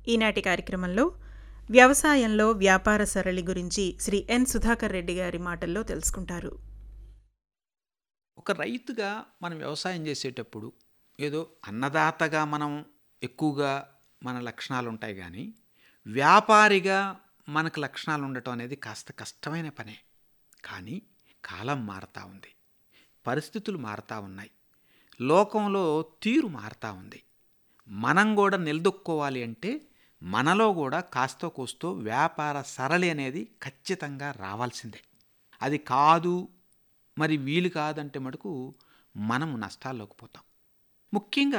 ఈనాటి కార్యక్రమంలో వ్యవసాయంలో వ్యాపార సరళి గురించి శ్రీ ఎన్ సుధాకర్ రెడ్డి గారి మాటల్లో తెలుసుకుంటారు ఒక రైతుగా మనం వ్యవసాయం చేసేటప్పుడు ఏదో అన్నదాతగా మనం ఎక్కువగా మన లక్షణాలు ఉంటాయి కానీ వ్యాపారిగా మనకు లక్షణాలు ఉండటం అనేది కాస్త కష్టమైన పనే కానీ కాలం మారుతూ ఉంది పరిస్థితులు మారుతూ ఉన్నాయి లోకంలో తీరు మారుతూ ఉంది మనం కూడా నిలదొక్కోవాలి అంటే మనలో కూడా కాస్తో కూస్తో వ్యాపార సరళి అనేది ఖచ్చితంగా రావాల్సిందే అది కాదు మరి వీలు కాదంటే మటుకు మనం నష్టాల్లోకి పోతాం ముఖ్యంగా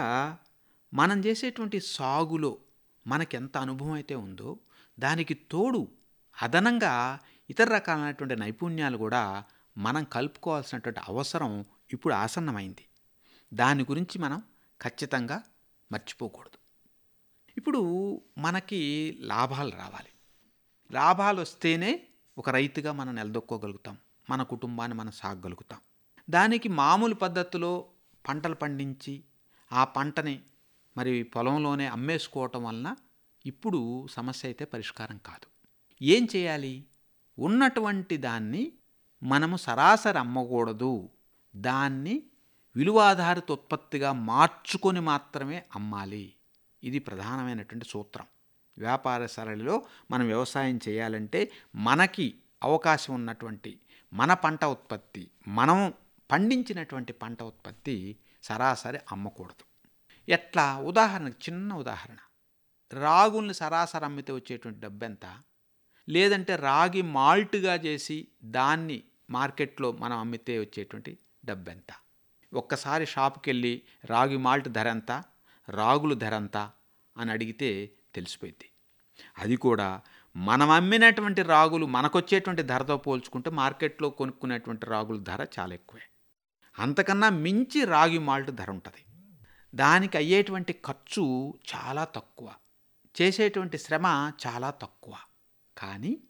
మనం చేసేటువంటి సాగులో మనకెంత అనుభవం అయితే ఉందో దానికి తోడు అదనంగా ఇతర రకాలైనటువంటి నైపుణ్యాలు కూడా మనం కలుపుకోవాల్సినటువంటి అవసరం ఇప్పుడు ఆసన్నమైంది దాని గురించి మనం ఖచ్చితంగా మర్చిపోకూడదు ఇప్పుడు మనకి లాభాలు రావాలి లాభాలు వస్తేనే ఒక రైతుగా మనం నిలదొక్కోగలుగుతాం మన కుటుంబాన్ని మనం సాగగలుగుతాం దానికి మామూలు పద్ధతిలో పంటలు పండించి ఆ పంటని మరి పొలంలోనే అమ్మేసుకోవటం వలన ఇప్పుడు సమస్య అయితే పరిష్కారం కాదు ఏం చేయాలి ఉన్నటువంటి దాన్ని మనము సరాసరి అమ్మకూడదు దాన్ని విలువాధారిత ఉత్పత్తిగా మార్చుకొని మాత్రమే అమ్మాలి ఇది ప్రధానమైనటువంటి సూత్రం వ్యాపార సరళిలో మనం వ్యవసాయం చేయాలంటే మనకి అవకాశం ఉన్నటువంటి మన పంట ఉత్పత్తి మనం పండించినటువంటి పంట ఉత్పత్తి సరాసరి అమ్మకూడదు ఎట్లా ఉదాహరణకు చిన్న ఉదాహరణ రాగుల్ని సరాసరి అమ్మితే వచ్చేటువంటి డబ్బు ఎంత లేదంటే రాగి మాల్ట్గా చేసి దాన్ని మార్కెట్లో మనం అమ్మితే వచ్చేటువంటి డబ్బు ఎంత ఒక్కసారి షాప్కి వెళ్ళి రాగి మాల్ట్ ధర ఎంత రాగులు ధర ఎంత అని అడిగితే తెలిసిపోయింది అది కూడా మనం అమ్మినటువంటి రాగులు మనకొచ్చేటువంటి ధరతో పోల్చుకుంటే మార్కెట్లో కొనుక్కునేటువంటి రాగుల ధర చాలా ఎక్కువే అంతకన్నా మించి రాగి మాల్ట్ ధర ఉంటుంది దానికి అయ్యేటువంటి ఖర్చు చాలా తక్కువ చేసేటువంటి శ్రమ చాలా తక్కువ కానీ